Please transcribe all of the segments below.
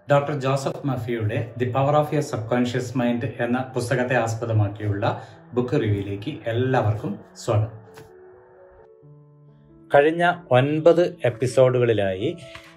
doctor Joseph മഫിയുടെ the power of your subconscious mind എന്ന പുസ്തകത്തെ ആസ്പദമാക്കിയുള്ള ബുക്ക് റിവ്യൂയിലേക്ക് എല്ലാവർക്കും സ്വാഗതം കഴിഞ്ഞ ഒൻപത് എപ്പിസോഡുകളിലായി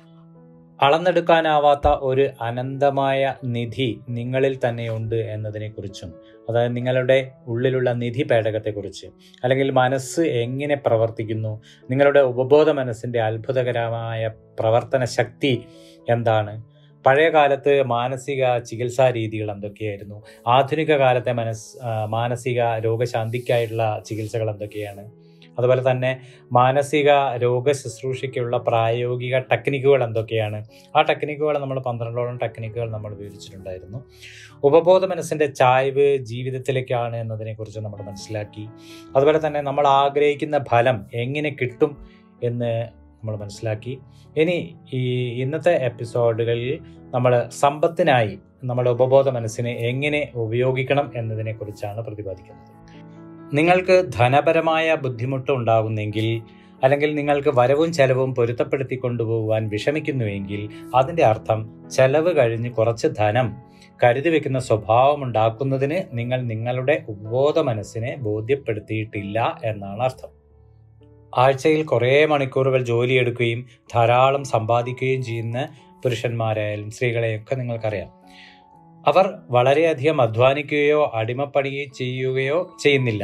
അളന്നെടുക്കാനാവാത്ത ഒരു അനന്തമായ നിധി നിങ്ങളിൽ തന്നെയുണ്ട് എന്നതിനെക്കുറിച്ചും അതായത് നിങ്ങളുടെ ഉള്ളിലുള്ള നിധി പേടകത്തെക്കുറിച്ച് അല്ലെങ്കിൽ മനസ്സ് എങ്ങനെ പ്രവർത്തിക്കുന്നു നിങ്ങളുടെ ഉപബോധ മനസ്സിൻ്റെ അത്ഭുതകരമായ പ്രവർത്തന ശക്തി എന്താണ് പഴയ കാലത്ത് മാനസിക ചികിത്സാ രീതികൾ എന്തൊക്കെയായിരുന്നു ആധുനിക കാലത്തെ മനസ് ആ, മാനസിക രോഗശാന്തിക്കായിട്ടുള്ള ചികിത്സകൾ എന്തൊക്കെയാണ് അതുപോലെ തന്നെ മാനസിക രോഗ ശുശ്രൂഷയ്ക്കുള്ള പ്രായോഗിക ടെക്നിക്കുകൾ എന്തൊക്കെയാണ് ആ ടെക്നിക്കുകൾ നമ്മൾ പന്ത്രണ്ടോളം ടെക്നിക്കുകൾ നമ്മൾ വിവരിച്ചിട്ടുണ്ടായിരുന്നു ഉപബോധ മനസ്സിൻ്റെ ചായ്വ് ജീവിതത്തിലേക്കാണ് എന്നതിനെക്കുറിച്ച് നമ്മൾ മനസ്സിലാക്കി അതുപോലെ തന്നെ നമ്മൾ ആഗ്രഹിക്കുന്ന ഫലം എങ്ങനെ കിട്ടും എന്ന് നമ്മൾ മനസ്സിലാക്കി ഇനി ഈ ഇന്നത്തെ എപ്പിസോഡുകളിൽ നമ്മൾ സമ്പത്തിനായി നമ്മുടെ ഉപബോധ മനസ്സിനെ എങ്ങനെ ഉപയോഗിക്കണം എന്നതിനെക്കുറിച്ചാണ് പ്രതിപാദിക്കുന്നത് നിങ്ങൾക്ക് ധനപരമായ ബുദ്ധിമുട്ട് ഉണ്ടാകുന്നെങ്കിൽ അല്ലെങ്കിൽ നിങ്ങൾക്ക് വരവും ചെലവും പൊരുത്തപ്പെടുത്തി കൊണ്ടുപോകുവാൻ വിഷമിക്കുന്നുവെങ്കിൽ അതിൻ്റെ അർത്ഥം ചെലവ് കഴിഞ്ഞ് കുറച്ച് ധനം കരുതി വെക്കുന്ന സ്വഭാവം ഉണ്ടാക്കുന്നതിന് നിങ്ങൾ നിങ്ങളുടെ ഉപബോധ മനസ്സിനെ ബോധ്യപ്പെടുത്തിയിട്ടില്ല എന്നാണ് അർത്ഥം ആഴ്ചയിൽ കുറേ മണിക്കൂറുകൾ ജോലിയെടുക്കുകയും ധാരാളം സമ്പാദിക്കുകയും ചെയ്യുന്ന പുരുഷന്മാരായാലും സ്ത്രീകളെയൊക്കെ നിങ്ങൾക്കറിയാം അവർ വളരെയധികം അധ്വാനിക്കുകയോ അടിമപ്പണി ചെയ്യുകയോ ചെയ്യുന്നില്ല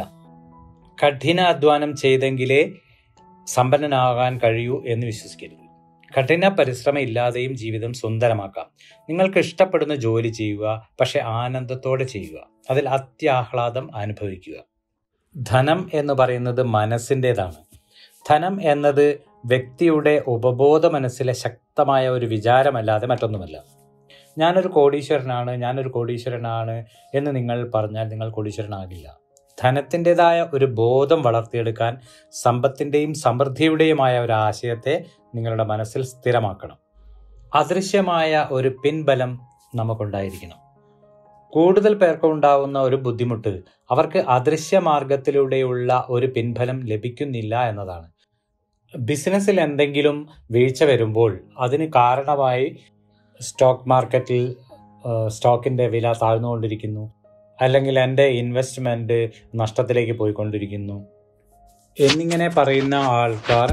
കഠിന അധ്വാനം ചെയ്തെങ്കിലേ സമ്പന്നനാകാൻ കഴിയൂ എന്ന് വിശ്വസിക്കരുത് കഠിന പരിശ്രമം ഇല്ലാതെയും ജീവിതം സുന്ദരമാക്കാം നിങ്ങൾക്ക് ഇഷ്ടപ്പെടുന്ന ജോലി ചെയ്യുക പക്ഷെ ആനന്ദത്തോടെ ചെയ്യുക അതിൽ അത്യാഹ്ലാദം അനുഭവിക്കുക ധനം എന്ന് പറയുന്നത് മനസ്സിൻ്റെതാണ് ധനം എന്നത് വ്യക്തിയുടെ ഉപബോധ മനസ്സിലെ ശക്തമായ ഒരു വിചാരമല്ലാതെ മറ്റൊന്നുമല്ല ഞാനൊരു കോടീശ്വരനാണ് ഞാനൊരു കോടീശ്വരനാണ് എന്ന് നിങ്ങൾ പറഞ്ഞാൽ നിങ്ങൾ കോടീശ്വരനാകില്ല ധനത്തിൻ്റെതായ ഒരു ബോധം വളർത്തിയെടുക്കാൻ സമ്പത്തിൻ്റെയും സമൃദ്ധിയുടെയുമായ ഒരു ആശയത്തെ നിങ്ങളുടെ മനസ്സിൽ സ്ഥിരമാക്കണം അദൃശ്യമായ ഒരു പിൻബലം നമുക്കുണ്ടായിരിക്കണം കൂടുതൽ പേർക്ക് ഉണ്ടാകുന്ന ഒരു ബുദ്ധിമുട്ട് അവർക്ക് അദൃശ്യ മാർഗത്തിലൂടെയുള്ള ഒരു പിൻബലം ലഭിക്കുന്നില്ല എന്നതാണ് ബിസിനസ്സിൽ എന്തെങ്കിലും വീഴ്ച വരുമ്പോൾ അതിന് കാരണമായി സ്റ്റോക്ക് മാർക്കറ്റിൽ സ്റ്റോക്കിൻ്റെ വില താഴ്ന്നുകൊണ്ടിരിക്കുന്നു അല്ലെങ്കിൽ എൻ്റെ ഇൻവെസ്റ്റ്മെൻറ്റ് നഷ്ടത്തിലേക്ക് പോയിക്കൊണ്ടിരിക്കുന്നു എന്നിങ്ങനെ പറയുന്ന ആൾക്കാർ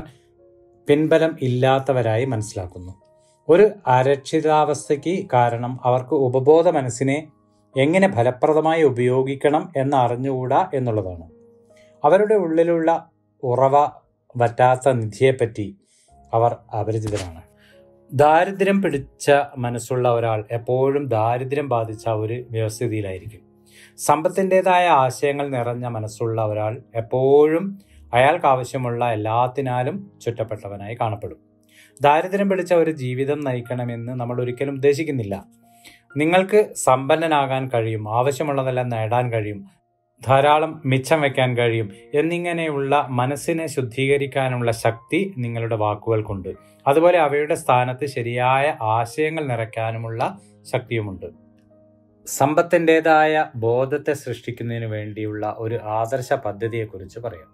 പിൻബലം ഇല്ലാത്തവരായി മനസ്സിലാക്കുന്നു ഒരു അരക്ഷിതാവസ്ഥയ്ക്ക് കാരണം അവർക്ക് ഉപബോധ മനസ്സിനെ എങ്ങനെ ഫലപ്രദമായി ഉപയോഗിക്കണം എന്ന് അറിഞ്ഞുകൂടാ എന്നുള്ളതാണ് അവരുടെ ഉള്ളിലുള്ള ഉറവ വറ്റാത്ത നിധിയെപ്പറ്റി അവർ അപരിചിതരാണ് ദാരിദ്ര്യം പിടിച്ച മനസ്സുള്ള ഒരാൾ എപ്പോഴും ദാരിദ്ര്യം ബാധിച്ച ഒരു വ്യവസ്ഥിതിയിലായിരിക്കും സമ്പത്തിൻ്റെതായ ആശയങ്ങൾ നിറഞ്ഞ മനസ്സുള്ള ഒരാൾ എപ്പോഴും അയാൾക്ക് ആവശ്യമുള്ള എല്ലാത്തിനാലും ചുറ്റപ്പെട്ടവനായി കാണപ്പെടും ദാരിദ്ര്യം പിടിച്ച ഒരു ജീവിതം നയിക്കണമെന്ന് നമ്മൾ ഒരിക്കലും ഉദ്ദേശിക്കുന്നില്ല നിങ്ങൾക്ക് സമ്പന്നനാകാൻ കഴിയും ആവശ്യമുള്ളതെല്ലാം നേടാൻ കഴിയും ധാരാളം മിച്ചം വെക്കാൻ കഴിയും എന്നിങ്ങനെയുള്ള മനസ്സിനെ ശുദ്ധീകരിക്കാനുള്ള ശക്തി നിങ്ങളുടെ വാക്കുകൾക്കുണ്ട് അതുപോലെ അവയുടെ സ്ഥാനത്ത് ശരിയായ ആശയങ്ങൾ നിറയ്ക്കാനുമുള്ള ശക്തിയുമുണ്ട് സമ്പത്തിൻ്റെതായ ബോധത്തെ സൃഷ്ടിക്കുന്നതിന് വേണ്ടിയുള്ള ഒരു ആദർശ പദ്ധതിയെക്കുറിച്ച് പറയാം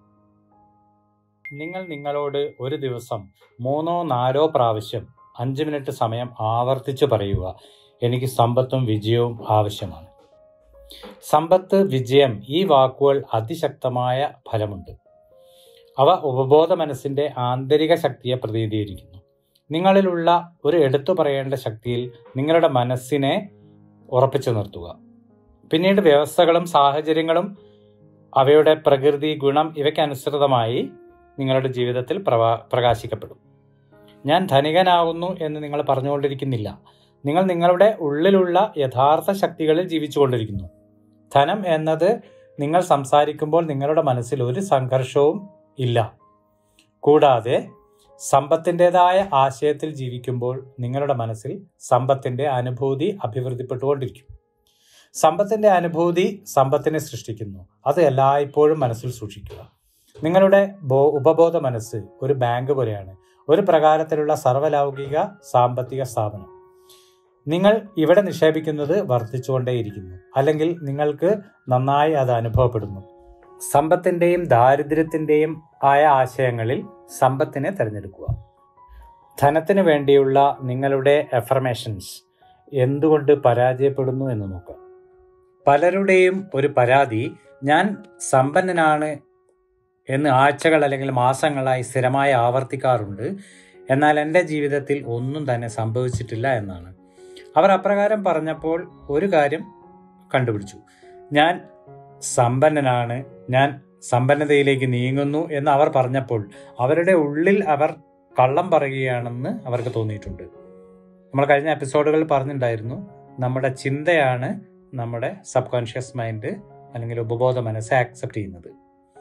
നിങ്ങൾ നിങ്ങളോട് ഒരു ദിവസം മൂന്നോ നാലോ പ്രാവശ്യം അഞ്ച് മിനിറ്റ് സമയം ആവർത്തിച്ച് പറയുക എനിക്ക് സമ്പത്തും വിജയവും ആവശ്യമാണ് സമ്പത്ത് വിജയം ഈ വാക്കുകൾ അതിശക്തമായ ഫലമുണ്ട് അവ ഉപബോധ മനസ്സിന്റെ ആന്തരിക ശക്തിയെ പ്രതിനിധീകരിക്കുന്നു നിങ്ങളിലുള്ള ഒരു എടുത്തു പറയേണ്ട ശക്തിയിൽ നിങ്ങളുടെ മനസ്സിനെ ഉറപ്പിച്ചു നിർത്തുക പിന്നീട് വ്യവസ്ഥകളും സാഹചര്യങ്ങളും അവയുടെ പ്രകൃതി ഗുണം ഇവയ്ക്കനുസൃതമായി നിങ്ങളുടെ ജീവിതത്തിൽ പ്രവാ പ്രകാശിക്കപ്പെടും ഞാൻ ധനികനാകുന്നു എന്ന് നിങ്ങൾ പറഞ്ഞുകൊണ്ടിരിക്കുന്നില്ല നിങ്ങൾ നിങ്ങളുടെ ഉള്ളിലുള്ള യഥാർത്ഥ ശക്തികളിൽ ജീവിച്ചുകൊണ്ടിരിക്കുന്നു ധനം എന്നത് നിങ്ങൾ സംസാരിക്കുമ്പോൾ നിങ്ങളുടെ മനസ്സിൽ ഒരു സംഘർഷവും ഇല്ല കൂടാതെ സമ്പത്തിൻ്റെതായ ആശയത്തിൽ ജീവിക്കുമ്പോൾ നിങ്ങളുടെ മനസ്സിൽ സമ്പത്തിൻ്റെ അനുഭൂതി അഭിവൃദ്ധിപ്പെട്ടുകൊണ്ടിരിക്കും സമ്പത്തിൻ്റെ അനുഭൂതി സമ്പത്തിനെ സൃഷ്ടിക്കുന്നു അത് എല്ലായ്പ്പോഴും മനസ്സിൽ സൂക്ഷിക്കുക നിങ്ങളുടെ ബോ ഉപബോധ മനസ്സ് ഒരു ബാങ്ക് പോലെയാണ് ഒരു പ്രകാരത്തിലുള്ള സർവലൗകിക സാമ്പത്തിക സ്ഥാപനം നിങ്ങൾ ഇവിടെ നിക്ഷേപിക്കുന്നത് വർദ്ധിച്ചുകൊണ്ടേയിരിക്കുന്നു അല്ലെങ്കിൽ നിങ്ങൾക്ക് നന്നായി അത് അനുഭവപ്പെടുന്നു സമ്പത്തിൻ്റെയും ദാരിദ്ര്യത്തിൻ്റെയും ആയ ആശയങ്ങളിൽ സമ്പത്തിനെ തിരഞ്ഞെടുക്കുക ധനത്തിന് വേണ്ടിയുള്ള നിങ്ങളുടെ എഫർമേഷൻസ് എന്തുകൊണ്ട് പരാജയപ്പെടുന്നു എന്ന് നോക്കാം പലരുടെയും ഒരു പരാതി ഞാൻ സമ്പന്നനാണ് എന്ന് ആഴ്ചകൾ അല്ലെങ്കിൽ മാസങ്ങളായി സ്ഥിരമായി ആവർത്തിക്കാറുണ്ട് എന്നാൽ എൻ്റെ ജീവിതത്തിൽ ഒന്നും തന്നെ സംഭവിച്ചിട്ടില്ല എന്നാണ് അവർ അപ്രകാരം പറഞ്ഞപ്പോൾ ഒരു കാര്യം കണ്ടുപിടിച്ചു ഞാൻ സമ്പന്നനാണ് ഞാൻ സമ്പന്നതയിലേക്ക് നീങ്ങുന്നു എന്ന് അവർ പറഞ്ഞപ്പോൾ അവരുടെ ഉള്ളിൽ അവർ കള്ളം പറയുകയാണെന്ന് അവർക്ക് തോന്നിയിട്ടുണ്ട് നമ്മൾ കഴിഞ്ഞ എപ്പിസോഡുകളിൽ പറഞ്ഞിട്ടുണ്ടായിരുന്നു നമ്മുടെ ചിന്തയാണ് നമ്മുടെ സബ് കോൺഷ്യസ് മൈൻഡ് അല്ലെങ്കിൽ ഉപബോധ മനസ്സ് ആക്സെപ്റ്റ് ചെയ്യുന്നത്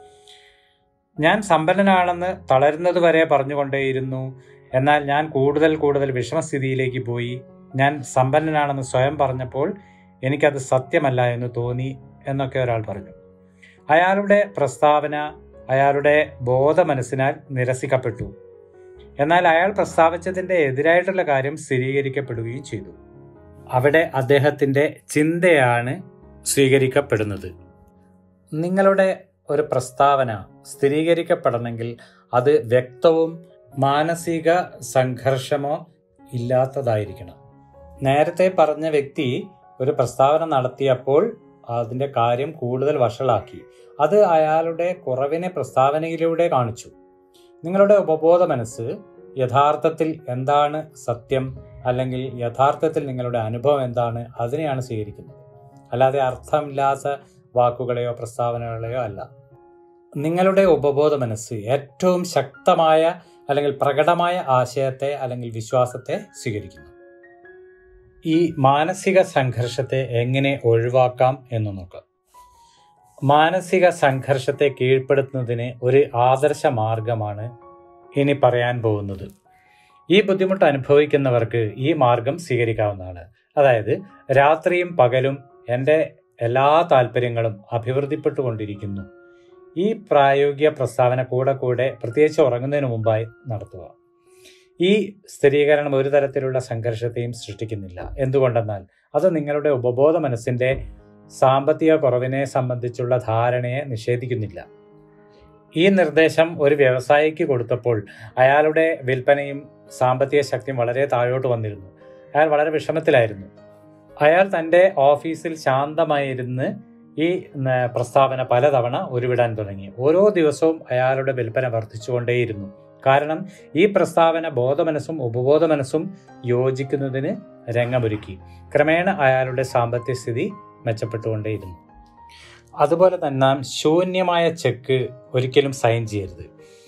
ഞാൻ സമ്പന്നനാണെന്ന് തളരുന്നത് വരെ പറഞ്ഞുകൊണ്ടേയിരുന്നു എന്നാൽ ഞാൻ കൂടുതൽ കൂടുതൽ വിഷമസ്ഥിതിയിലേക്ക് പോയി ഞാൻ സമ്പന്നനാണെന്ന് സ്വയം പറഞ്ഞപ്പോൾ എനിക്കത് സത്യമല്ല എന്ന് തോന്നി എന്നൊക്കെ ഒരാൾ പറഞ്ഞു അയാളുടെ പ്രസ്താവന അയാളുടെ ബോധ മനസ്സിനാൽ നിരസിക്കപ്പെട്ടു എന്നാൽ അയാൾ പ്രസ്താവിച്ചതിന്റെ എതിരായിട്ടുള്ള കാര്യം സ്ഥിരീകരിക്കപ്പെടുകയും ചെയ്തു അവിടെ അദ്ദേഹത്തിന്റെ ചിന്തയാണ് സ്വീകരിക്കപ്പെടുന്നത് നിങ്ങളുടെ ഒരു പ്രസ്താവന സ്ഥിരീകരിക്കപ്പെടണമെങ്കിൽ അത് വ്യക്തവും മാനസിക സംഘർഷമോ ഇല്ലാത്തതായിരിക്കണം നേരത്തെ പറഞ്ഞ വ്യക്തി ഒരു പ്രസ്താവന നടത്തിയപ്പോൾ അതിന്റെ കാര്യം കൂടുതൽ വഷളാക്കി അത് അയാളുടെ കുറവിനെ പ്രസ്താവനയിലൂടെ കാണിച്ചു നിങ്ങളുടെ ഉപബോധ മനസ്സ് യഥാർത്ഥത്തിൽ എന്താണ് സത്യം അല്ലെങ്കിൽ യഥാർത്ഥത്തിൽ നിങ്ങളുടെ അനുഭവം എന്താണ് അതിനെയാണ് സ്വീകരിക്കുന്നത് അല്ലാതെ അർത്ഥമില്ലാത്ത വാക്കുകളെയോ പ്രസ്താവനകളെയോ അല്ല നിങ്ങളുടെ ഉപബോധ മനസ്സ് ഏറ്റവും ശക്തമായ അല്ലെങ്കിൽ പ്രകടമായ ആശയത്തെ അല്ലെങ്കിൽ വിശ്വാസത്തെ സ്വീകരിക്കുന്നു ഈ മാനസിക സംഘർഷത്തെ എങ്ങനെ ഒഴിവാക്കാം എന്ന് നോക്കാം മാനസിക സംഘർഷത്തെ കീഴ്പ്പെടുത്തുന്നതിന് ഒരു ആദർശ മാർഗമാണ് ഇനി പറയാൻ പോകുന്നത് ഈ ബുദ്ധിമുട്ട് അനുഭവിക്കുന്നവർക്ക് ഈ മാർഗം സ്വീകരിക്കാവുന്നതാണ് അതായത് രാത്രിയും പകലും എൻ്റെ എല്ലാ താല്പര്യങ്ങളും അഭിവൃദ്ധിപ്പെട്ടുകൊണ്ടിരിക്കുന്നു ഈ പ്രായോഗിക പ്രസ്താവന കൂടെ കൂടെ പ്രത്യേകിച്ച് ഉറങ്ങുന്നതിന് മുമ്പായി നടത്തുക ഈ സ്ഥിരീകരണം ഒരു തരത്തിലുള്ള സംഘർഷത്തെയും സൃഷ്ടിക്കുന്നില്ല എന്തുകൊണ്ടെന്നാൽ അത് നിങ്ങളുടെ ഉപബോധ മനസ്സിന്റെ സാമ്പത്തിക കുറവിനെ സംബന്ധിച്ചുള്ള ധാരണയെ നിഷേധിക്കുന്നില്ല ഈ നിർദ്ദേശം ഒരു വ്യവസായിക്ക് കൊടുത്തപ്പോൾ അയാളുടെ വിൽപ്പനയും സാമ്പത്തിക ശക്തിയും വളരെ താഴോട്ട് വന്നിരുന്നു അയാൾ വളരെ വിഷമത്തിലായിരുന്നു അയാൾ തൻ്റെ ഓഫീസിൽ ശാന്തമായിരുന്ന് ഈ പ്രസ്താവന പലതവണ ഉരുവിടാൻ തുടങ്ങി ഓരോ ദിവസവും അയാളുടെ വിൽപ്പന വർദ്ധിച്ചുകൊണ്ടേയിരുന്നു കാരണം ഈ പ്രസ്താവന ബോധമനസ്സും ഉപബോധ മനസ്സും യോജിക്കുന്നതിന് രംഗമൊരുക്കി ക്രമേണ അയാളുടെ സാമ്പത്തിക സ്ഥിതി മെച്ചപ്പെട്ടുകൊണ്ടേയിരുന്നു അതുപോലെ തന്നെ ശൂന്യമായ ചെക്ക് ഒരിക്കലും സൈൻ ചെയ്യരുത്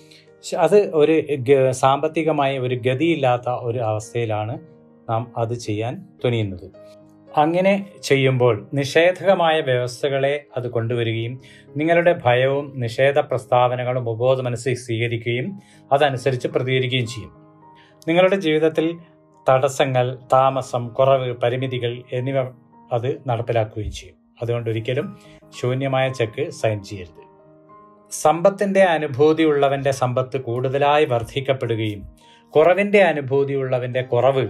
അത് ഒരു സാമ്പത്തികമായ ഒരു ഗതിയില്ലാത്ത ഒരു അവസ്ഥയിലാണ് നാം അത് ചെയ്യാൻ തുനിയുന്നത് അങ്ങനെ ചെയ്യുമ്പോൾ നിഷേധകമായ വ്യവസ്ഥകളെ അത് കൊണ്ടുവരികയും നിങ്ങളുടെ ഭയവും നിഷേധ പ്രസ്താവനകളും ഉപബോധ മനസ്സിൽ സ്വീകരിക്കുകയും അതനുസരിച്ച് പ്രതികരിക്കുകയും ചെയ്യും നിങ്ങളുടെ ജീവിതത്തിൽ തടസ്സങ്ങൾ താമസം കുറവ് പരിമിതികൾ എന്നിവ അത് നടപ്പിലാക്കുകയും ചെയ്യും അതുകൊണ്ട് ഒരിക്കലും ശൂന്യമായ ചെക്ക് സൈൻ ചെയ്യരുത് സമ്പത്തിന്റെ അനുഭൂതിയുള്ളവന്റെ സമ്പത്ത് കൂടുതലായി വർദ്ധിക്കപ്പെടുകയും കുറവിന്റെ അനുഭൂതിയുള്ളവന്റെ കുറവ്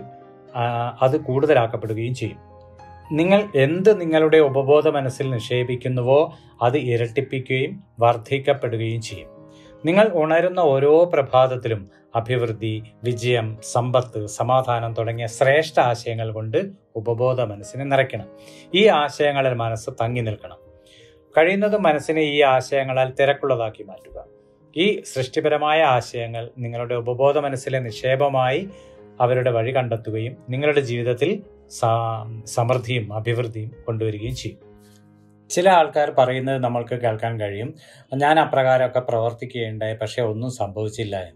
അത് കൂടുതലാക്കപ്പെടുകയും ചെയ്യും നിങ്ങൾ എന്ത് നിങ്ങളുടെ ഉപബോധ മനസ്സിൽ നിക്ഷേപിക്കുന്നുവോ അത് ഇരട്ടിപ്പിക്കുകയും വർദ്ധിക്കപ്പെടുകയും ചെയ്യും നിങ്ങൾ ഉണരുന്ന ഓരോ പ്രഭാതത്തിലും അഭിവൃദ്ധി വിജയം സമ്പത്ത് സമാധാനം തുടങ്ങിയ ശ്രേഷ്ഠ ആശയങ്ങൾ കൊണ്ട് ഉപബോധ മനസ്സിനെ നിറയ്ക്കണം ഈ ആശയങ്ങളിൽ മനസ്സ് തങ്ങി നിൽക്കണം കഴിയുന്നതും മനസ്സിനെ ഈ ആശയങ്ങളാൽ തിരക്കുള്ളതാക്കി മാറ്റുക ഈ സൃഷ്ടിപരമായ ആശയങ്ങൾ നിങ്ങളുടെ ഉപബോധ മനസ്സിലെ നിക്ഷേപമായി അവരുടെ വഴി കണ്ടെത്തുകയും നിങ്ങളുടെ ജീവിതത്തിൽ സമൃദ്ധിയും അഭിവൃദ്ധിയും കൊണ്ടുവരികയും ചെയ്യും ചില ആൾക്കാർ പറയുന്നത് നമ്മൾക്ക് കേൾക്കാൻ കഴിയും ഞാൻ അപ്രകാരമൊക്കെ പ്രവർത്തിക്കുകയുണ്ടായി പക്ഷെ ഒന്നും സംഭവിച്ചില്ല എന്ന്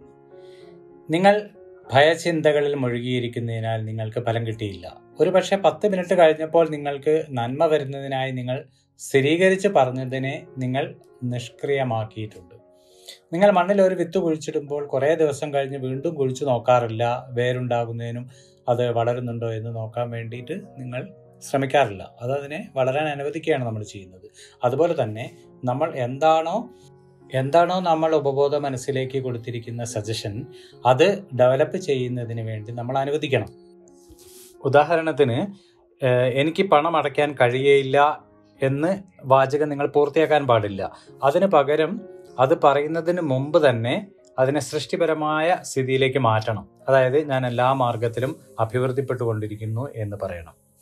നിങ്ങൾ ഭയചിന്തകളിൽ മുഴുകിയിരിക്കുന്നതിനാൽ നിങ്ങൾക്ക് ഫലം കിട്ടിയില്ല ഒരു പക്ഷേ പത്ത് മിനിറ്റ് കഴിഞ്ഞപ്പോൾ നിങ്ങൾക്ക് നന്മ വരുന്നതിനായി നിങ്ങൾ സ്ഥിരീകരിച്ച് പറഞ്ഞതിനെ നിങ്ങൾ നിഷ്ക്രിയമാക്കിയിട്ടുണ്ട് നിങ്ങൾ മണ്ണിൽ ഒരു വിത്ത് കുഴിച്ചിടുമ്പോൾ കുറേ ദിവസം കഴിഞ്ഞ് വീണ്ടും കുഴിച്ചു നോക്കാറില്ല വേരുണ്ടാകുന്നതിനും അത് വളരുന്നുണ്ടോ എന്ന് നോക്കാൻ വേണ്ടിയിട്ട് നിങ്ങൾ ശ്രമിക്കാറില്ല അത് അതിനെ വളരാൻ അനുവദിക്കുകയാണ് നമ്മൾ ചെയ്യുന്നത് അതുപോലെ തന്നെ നമ്മൾ എന്താണോ എന്താണോ നമ്മൾ ഉപബോധ മനസ്സിലേക്ക് കൊടുത്തിരിക്കുന്ന സജഷൻ അത് ഡെവലപ്പ് ചെയ്യുന്നതിന് വേണ്ടി നമ്മൾ അനുവദിക്കണം ഉദാഹരണത്തിന് എനിക്ക് പണം അടയ്ക്കാൻ കഴിയയില്ല എന്ന് വാചകം നിങ്ങൾ പൂർത്തിയാക്കാൻ പാടില്ല അതിന് പകരം അത് പറയുന്നതിന് മുമ്പ് തന്നെ അതിനെ സൃഷ്ടിപരമായ സ്ഥിതിയിലേക്ക് മാറ്റണം അതായത് ഞാൻ എല്ലാ മാർഗത്തിലും അഭിവൃദ്ധിപ്പെട്ടുകൊണ്ടിരിക്കുന്നു എന്ന് പറയണം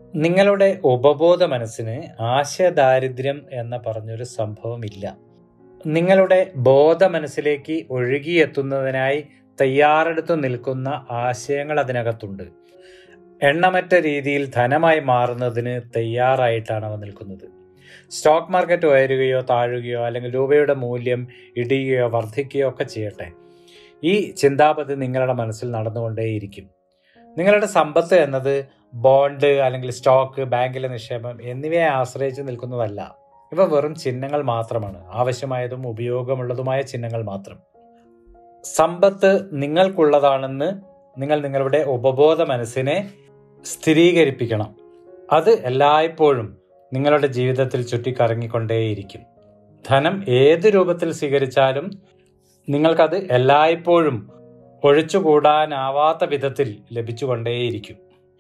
നിങ്ങളുടെ ഉപബോധ മനസ്സിന് ആശയദാരിദ്ര്യം എന്ന പറഞ്ഞൊരു സംഭവമില്ല നിങ്ങളുടെ ബോധ മനസ്സിലേക്ക് ഒഴുകിയെത്തുന്നതിനായി തയ്യാറെടുത്തു നിൽക്കുന്ന ആശയങ്ങൾ അതിനകത്തുണ്ട് എണ്ണമറ്റ രീതിയിൽ ധനമായി മാറുന്നതിന് തയ്യാറായിട്ടാണ് അവ നിൽക്കുന്നത് സ്റ്റോക്ക് മാർക്കറ്റ് ഉയരുകയോ താഴുകയോ അല്ലെങ്കിൽ രൂപയുടെ മൂല്യം ഇടിയുകയോ വർദ്ധിക്കുകയോ ഒക്കെ ചെയ്യട്ടെ ഈ ചിന്താപതി നിങ്ങളുടെ മനസ്സിൽ നടന്നുകൊണ്ടേയിരിക്കും നിങ്ങളുടെ സമ്പത്ത് എന്നത് ബോണ്ട് അല്ലെങ്കിൽ സ്റ്റോക്ക് ബാങ്കിലെ നിക്ഷേപം എന്നിവയെ ആശ്രയിച്ച് നിൽക്കുന്നതല്ല ഇവ വെറും ചിഹ്നങ്ങൾ മാത്രമാണ് ആവശ്യമായതും ഉപയോഗമുള്ളതുമായ ചിഹ്നങ്ങൾ മാത്രം സമ്പത്ത് നിങ്ങൾക്കുള്ളതാണെന്ന് നിങ്ങൾ നിങ്ങളുടെ ഉപബോധ മനസ്സിനെ സ്ഥിരീകരിപ്പിക്കണം അത് എല്ലായ്പ്പോഴും നിങ്ങളുടെ ജീവിതത്തിൽ ചുറ്റിക്കറങ്ങിക്കൊണ്ടേയിരിക്കും ധനം ഏത് രൂപത്തിൽ സ്വീകരിച്ചാലും നിങ്ങൾക്കത് എല്ലായ്പ്പോഴും ഒഴിച്ചുകൂടാനാവാത്ത വിധത്തിൽ ലഭിച്ചുകൊണ്ടേയിരിക്കും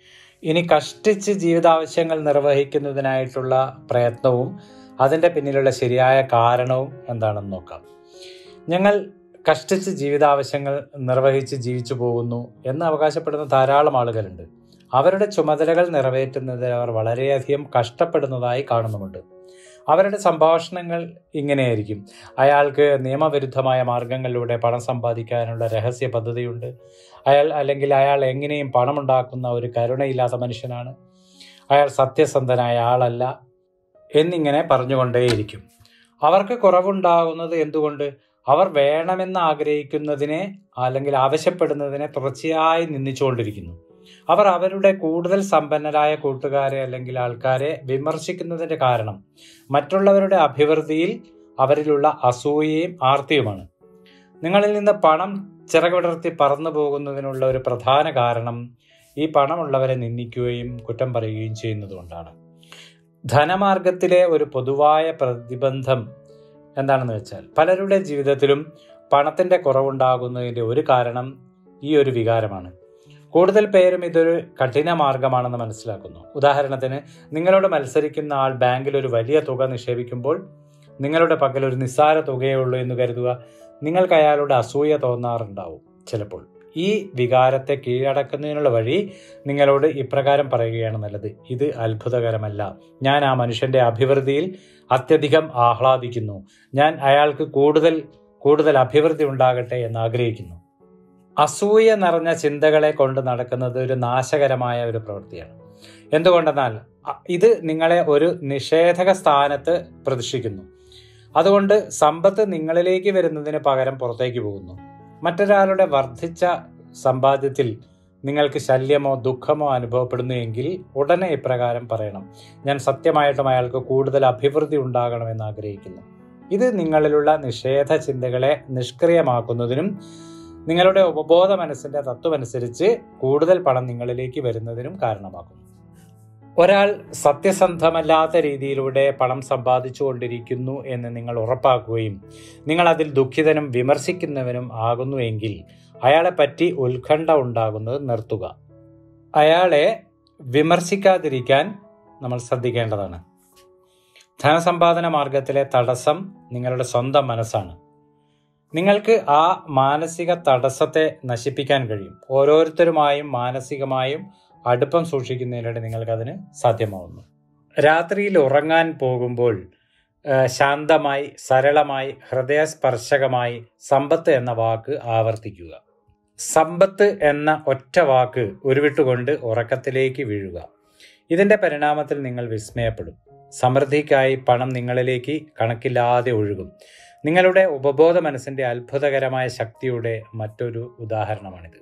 ഇനി കഷ്ടിച്ച് ജീവിതാവശ്യങ്ങൾ നിർവഹിക്കുന്നതിനായിട്ടുള്ള പ്രയത്നവും അതിൻ്റെ പിന്നിലുള്ള ശരിയായ കാരണവും എന്താണെന്ന് നോക്കാം ഞങ്ങൾ കഷ്ടിച്ച് ജീവിതാവശ്യങ്ങൾ നിർവഹിച്ച് ജീവിച്ചു പോകുന്നു എന്ന് അവകാശപ്പെടുന്ന ധാരാളം ആളുകളുണ്ട് അവരുടെ ചുമതലകൾ നിറവേറ്റുന്നതിൽ അവർ വളരെയധികം കഷ്ടപ്പെടുന്നതായി കാണുന്നുമുണ്ട് അവരുടെ സംഭാഷണങ്ങൾ ഇങ്ങനെയായിരിക്കും അയാൾക്ക് നിയമവിരുദ്ധമായ മാർഗങ്ങളിലൂടെ പണം സമ്പാദിക്കാനുള്ള രഹസ്യ പദ്ധതിയുണ്ട് അയാൾ അല്ലെങ്കിൽ അയാൾ എങ്ങനെയും പണമുണ്ടാക്കുന്ന ഒരു കരുണയില്ലാത്ത മനുഷ്യനാണ് അയാൾ സത്യസന്ധനായ ആളല്ല എന്നിങ്ങനെ പറഞ്ഞുകൊണ്ടേയിരിക്കും അവർക്ക് കുറവുണ്ടാകുന്നത് എന്തുകൊണ്ട് അവർ വേണമെന്ന് ആഗ്രഹിക്കുന്നതിനെ അല്ലെങ്കിൽ ആവശ്യപ്പെടുന്നതിനെ തുടർച്ചയായി നിന്ദിച്ചുകൊണ്ടിരിക്കുന്നു അവർ അവരുടെ കൂടുതൽ സമ്പന്നരായ കൂട്ടുകാരെ അല്ലെങ്കിൽ ആൾക്കാരെ വിമർശിക്കുന്നതിന്റെ കാരണം മറ്റുള്ളവരുടെ അഭിവൃദ്ധിയിൽ അവരിലുള്ള അസൂയയും ആർത്തിയുമാണ് നിങ്ങളിൽ നിന്ന് പണം ചിറകുവിടർത്തി പറന്നു പോകുന്നതിനുള്ള ഒരു പ്രധാന കാരണം ഈ പണമുള്ളവരെ നിന്ദിക്കുകയും കുറ്റം പറയുകയും ചെയ്യുന്നതുകൊണ്ടാണ് ധനമാർഗത്തിലെ ഒരു പൊതുവായ പ്രതിബന്ധം എന്താണെന്ന് വെച്ചാൽ പലരുടെ ജീവിതത്തിലും പണത്തിന്റെ കുറവുണ്ടാകുന്നതിന്റെ ഒരു കാരണം ഈ ഒരു വികാരമാണ് കൂടുതൽ പേരും ഇതൊരു കഠിന മാർഗമാണെന്ന് മനസ്സിലാക്കുന്നു ഉദാഹരണത്തിന് നിങ്ങളോട് മത്സരിക്കുന്ന ആൾ ബാങ്കിൽ ഒരു വലിയ തുക നിക്ഷേപിക്കുമ്പോൾ നിങ്ങളുടെ പക്കൽ ഒരു നിസ്സാര തുകയേ ഉള്ളൂ എന്ന് കരുതുക നിങ്ങൾക്ക് അയാളുടെ അസൂയ തോന്നാറുണ്ടാവും ചിലപ്പോൾ ഈ വികാരത്തെ കീഴടക്കുന്നതിനുള്ള വഴി നിങ്ങളോട് ഇപ്രകാരം പറയുകയാണ് നല്ലത് ഇത് അത്ഭുതകരമല്ല ഞാൻ ആ മനുഷ്യന്റെ അഭിവൃദ്ധിയിൽ അത്യധികം ആഹ്ലാദിക്കുന്നു ഞാൻ അയാൾക്ക് കൂടുതൽ കൂടുതൽ അഭിവൃദ്ധി ഉണ്ടാകട്ടെ എന്ന് ആഗ്രഹിക്കുന്നു അസൂയ നിറഞ്ഞ ചിന്തകളെ കൊണ്ട് നടക്കുന്നത് ഒരു നാശകരമായ ഒരു പ്രവൃത്തിയാണ് എന്തുകൊണ്ടെന്നാൽ ഇത് നിങ്ങളെ ഒരു നിഷേധക സ്ഥാനത്ത് പ്രതിഷ്ഠിക്കുന്നു അതുകൊണ്ട് സമ്പത്ത് നിങ്ങളിലേക്ക് വരുന്നതിന് പകരം പുറത്തേക്ക് പോകുന്നു മറ്റൊരാളുടെ വർദ്ധിച്ച സമ്പാദ്യത്തിൽ നിങ്ങൾക്ക് ശല്യമോ ദുഃഖമോ അനുഭവപ്പെടുന്നു എങ്കിൽ ഉടനെ ഇപ്രകാരം പറയണം ഞാൻ സത്യമായിട്ടും അയാൾക്ക് കൂടുതൽ അഭിവൃദ്ധി ഉണ്ടാകണമെന്ന് ആഗ്രഹിക്കുന്നു ഇത് നിങ്ങളിലുള്ള നിഷേധ ചിന്തകളെ നിഷ്ക്രിയമാക്കുന്നതിനും നിങ്ങളുടെ ഉപബോധ മനസ്സിന്റെ തത്വമനുസരിച്ച് കൂടുതൽ പണം നിങ്ങളിലേക്ക് വരുന്നതിനും കാരണമാകുന്നു ഒരാൾ സത്യസന്ധമല്ലാത്ത രീതിയിലൂടെ പണം സമ്പാദിച്ചു കൊണ്ടിരിക്കുന്നു എന്ന് നിങ്ങൾ ഉറപ്പാക്കുകയും നിങ്ങൾ അതിൽ ദുഃഖിതനും വിമർശിക്കുന്നവനും ആകുന്നുവെങ്കിൽ അയാളെ പറ്റി ഉത്കണ്ഠ ഉണ്ടാകുന്നത് നിർത്തുക അയാളെ വിമർശിക്കാതിരിക്കാൻ നമ്മൾ ശ്രദ്ധിക്കേണ്ടതാണ് ധനസമ്പാദന മാർഗത്തിലെ തടസ്സം നിങ്ങളുടെ സ്വന്തം മനസ്സാണ് നിങ്ങൾക്ക് ആ മാനസിക തടസ്സത്തെ നശിപ്പിക്കാൻ കഴിയും ഓരോരുത്തരുമായും മാനസികമായും അടുപ്പം സൂക്ഷിക്കുന്നതിലൂടെ നിങ്ങൾക്കതിന് സാധ്യമാവുന്നു രാത്രിയിൽ ഉറങ്ങാൻ പോകുമ്പോൾ ശാന്തമായി സരളമായി ഹൃദയസ്പർശകമായി സമ്പത്ത് എന്ന വാക്ക് ആവർത്തിക്കുക സമ്പത്ത് എന്ന ഒറ്റ വാക്ക് ഉരുവിട്ടുകൊണ്ട് ഉറക്കത്തിലേക്ക് വീഴുക ഇതിന്റെ പരിണാമത്തിൽ നിങ്ങൾ വിസ്മയപ്പെടും സമൃദ്ധിക്കായി പണം നിങ്ങളിലേക്ക് കണക്കില്ലാതെ ഒഴുകും നിങ്ങളുടെ ഉപബോധ മനസ്സിന്റെ അത്ഭുതകരമായ ശക്തിയുടെ മറ്റൊരു ഉദാഹരണമാണിത്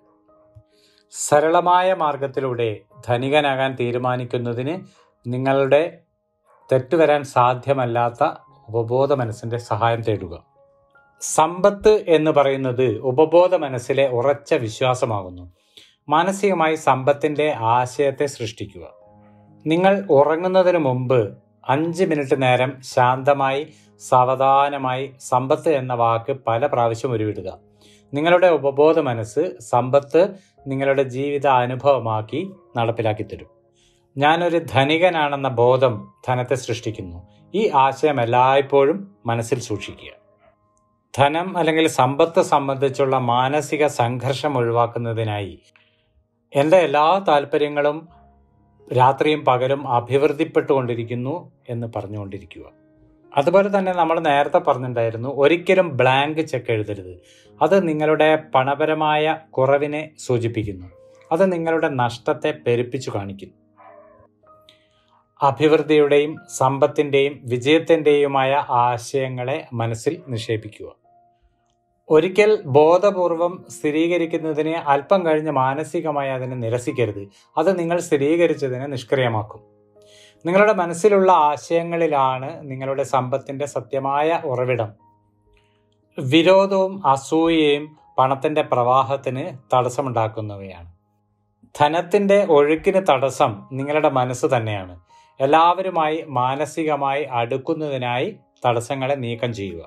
സരളമായ മാർഗത്തിലൂടെ ധനികനാകാൻ തീരുമാനിക്കുന്നതിന് നിങ്ങളുടെ തെറ്റുവരാൻ സാധ്യമല്ലാത്ത ഉപബോധ മനസ്സിന്റെ സഹായം തേടുക സമ്പത്ത് എന്ന് പറയുന്നത് ഉപബോധ മനസ്സിലെ ഉറച്ച വിശ്വാസമാകുന്നു മാനസികമായി സമ്പത്തിന്റെ ആശയത്തെ സൃഷ്ടിക്കുക നിങ്ങൾ ഉറങ്ങുന്നതിന് മുമ്പ് അഞ്ച് മിനിറ്റ് നേരം ശാന്തമായി സാവധാനമായി സമ്പത്ത് എന്ന വാക്ക് പല പ്രാവശ്യം ഉരുവിടുക നിങ്ങളുടെ ഉപബോധ മനസ്സ് സമ്പത്ത് നിങ്ങളുടെ ജീവിത അനുഭവമാക്കി നടപ്പിലാക്കി തരും ഞാനൊരു ധനികനാണെന്ന ബോധം ധനത്തെ സൃഷ്ടിക്കുന്നു ഈ ആശയം എല്ലായ്പ്പോഴും മനസ്സിൽ സൂക്ഷിക്കുക ധനം അല്ലെങ്കിൽ സമ്പത്ത് സംബന്ധിച്ചുള്ള മാനസിക സംഘർഷം ഒഴിവാക്കുന്നതിനായി എൻ്റെ എല്ലാ താല്പര്യങ്ങളും രാത്രിയും പകലും അഭിവൃദ്ധിപ്പെട്ടുകൊണ്ടിരിക്കുന്നു എന്ന് പറഞ്ഞുകൊണ്ടിരിക്കുക അതുപോലെ തന്നെ നമ്മൾ നേരത്തെ പറഞ്ഞിട്ടുണ്ടായിരുന്നു ഒരിക്കലും ബ്ലാങ്ക് ചെക്ക് എഴുതരുത് അത് നിങ്ങളുടെ പണപരമായ കുറവിനെ സൂചിപ്പിക്കുന്നു അത് നിങ്ങളുടെ നഷ്ടത്തെ പെരുപ്പിച്ചു കാണിക്കുന്നു അഭിവൃദ്ധിയുടെയും സമ്പത്തിൻ്റെയും വിജയത്തിൻ്റെയുമായ ആശയങ്ങളെ മനസ്സിൽ നിക്ഷേപിക്കുക ഒരിക്കൽ ബോധപൂർവം സ്ഥിരീകരിക്കുന്നതിനെ അല്പം കഴിഞ്ഞ് മാനസികമായി അതിനെ നിരസിക്കരുത് അത് നിങ്ങൾ സ്ഥിരീകരിച്ചതിനെ നിഷ്ക്രിയമാക്കും നിങ്ങളുടെ മനസ്സിലുള്ള ആശയങ്ങളിലാണ് നിങ്ങളുടെ സമ്പത്തിൻ്റെ സത്യമായ ഉറവിടം വിരോധവും അസൂയയും പണത്തിൻ്റെ പ്രവാഹത്തിന് തടസ്സമുണ്ടാക്കുന്നവയാണ് ധനത്തിൻ്റെ ഒഴുക്കിന് തടസ്സം നിങ്ങളുടെ മനസ്സ് തന്നെയാണ് എല്ലാവരുമായി മാനസികമായി അടുക്കുന്നതിനായി തടസ്സങ്ങളെ നീക്കം ചെയ്യുക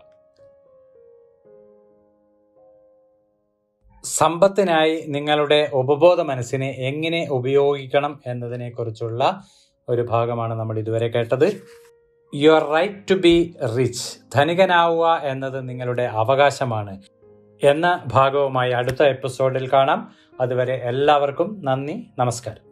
സമ്പത്തിനായി നിങ്ങളുടെ ഉപബോധ മനസ്സിനെ എങ്ങനെ ഉപയോഗിക്കണം എന്നതിനെക്കുറിച്ചുള്ള ഒരു ഭാഗമാണ് നമ്മൾ ഇതുവരെ കേട്ടത് you are right to be rich ധനികനാവുക എന്നത് നിങ്ങളുടെ അവകാശമാണ് എന്ന ഭാഗവുമായി അടുത്ത എപ്പിസോഡിൽ കാണാം അതുവരെ എല്ലാവർക്കും നന്ദി നമസ്കാരം